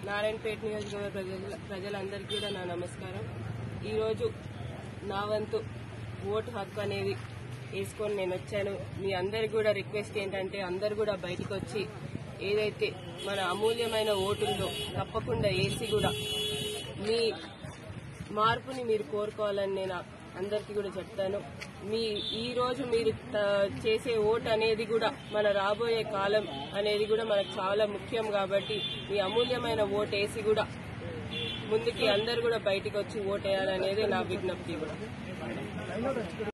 నారాయణపేట నియోజకవర్గ ప్రజల ప్రజలందరికీ కూడా నా నమస్కారం ఈరోజు నా వంతు ఓటు హక్కు అనేది వేసుకొని నేను వచ్చాను మీ అందరికి కూడా రిక్వెస్ట్ ఏంటంటే అందరు కూడా బయటకు వచ్చి ఏదైతే మన అమూల్యమైన ఓటు ఉందో తప్పకుండా వేసి కూడా మీ మార్పుని మీరు కోరుకోవాలని నేను అందరికీ కూడా చెప్తాను మీ ఈ రోజు మీరు త- చేసే ఓటు అనేది కూడా మన రాబోయే కాలం అనేది కూడా మనకు చాలా ముఖ్యం కాబట్టి మీ అమూల్యమైన ఓటు వేసి కూడా ముందుకి అందరు కూడా బయటికి వచ్చి ఓటు వేయాలనేది నా విజ్ఞప్తి కూడా